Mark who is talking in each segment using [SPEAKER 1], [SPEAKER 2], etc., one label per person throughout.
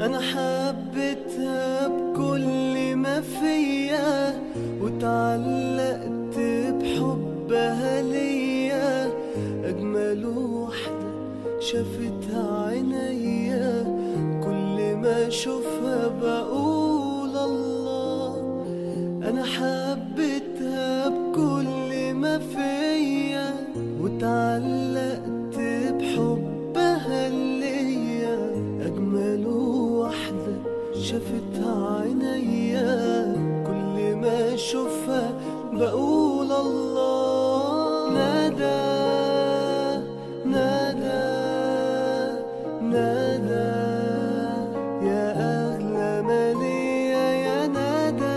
[SPEAKER 1] أنا حبيتها بكل ما فيا وتعلقت بحبها ليا أجمل وحدة شافتها عينيا كل ما أشوفها بقول الله أنا حبيتها بكل ما فيا وتعلقت بحبها ليا أجمل وحدة شافتها عينيا كل ما أشوفها بقول الله نادى نادى نادى يا أغلى ما ليا يا نادى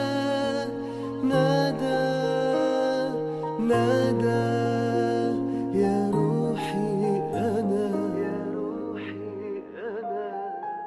[SPEAKER 1] نادى نادى يا روحي أنا يا روحي أنا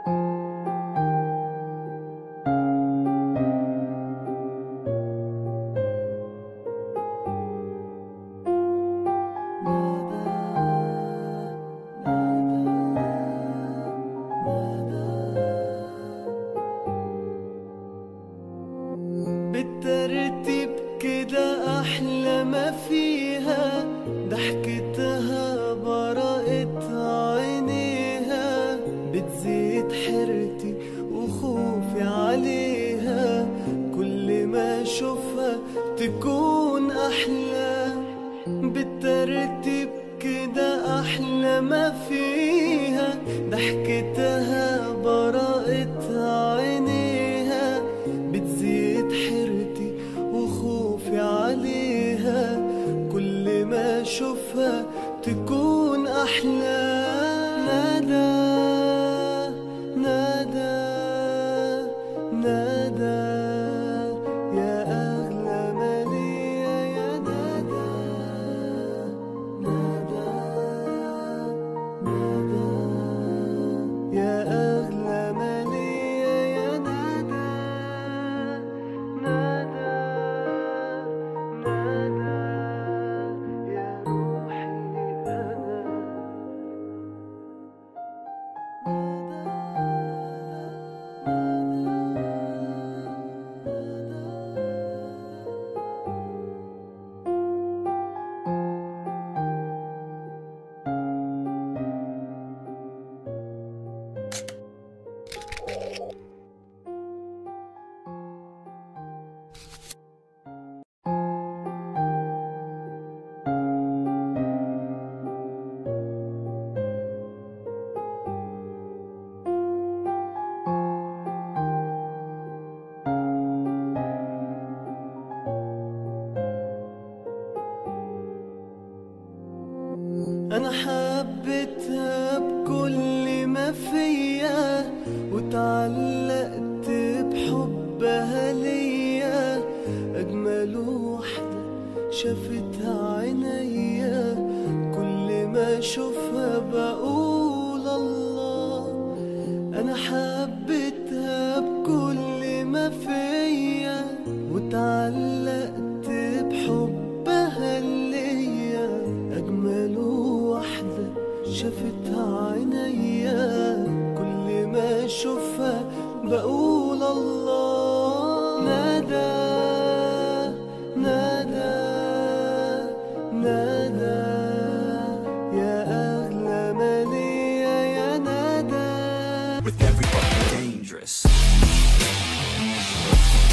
[SPEAKER 1] بالترتيب كده أحلى ما فيها ضحكتها براءة عينيها بتزيد حيرتي وخوفي عليها كل ما أشوفها تكون أحلى بالترتيب كده أحلى ما فيها ضحكتها براءة عينيها بتزيد حيرتي وخوفي عليها كل ما أشوفها تكون أحلى نادى نادى نادى يا أغلى ما ليا يا نادى نادى نادى يا أغلى ما ليا يا نادى نادى نادى يا روحي أنا أنا حبيتها بكل ما فيا وتعلقت بحبها ليا أجمل وحدة شافتها عينيا كل ما أشوفها بقول الله أنا حبيتها بكل ما فيا وتعلقت بحبها ليا أجمل وحدة شافتها عينيا كل ما أشوفها بقول الله نادى نادى نادى يا أغلى ما ليا يا نادى
[SPEAKER 2] with everybody dangerous.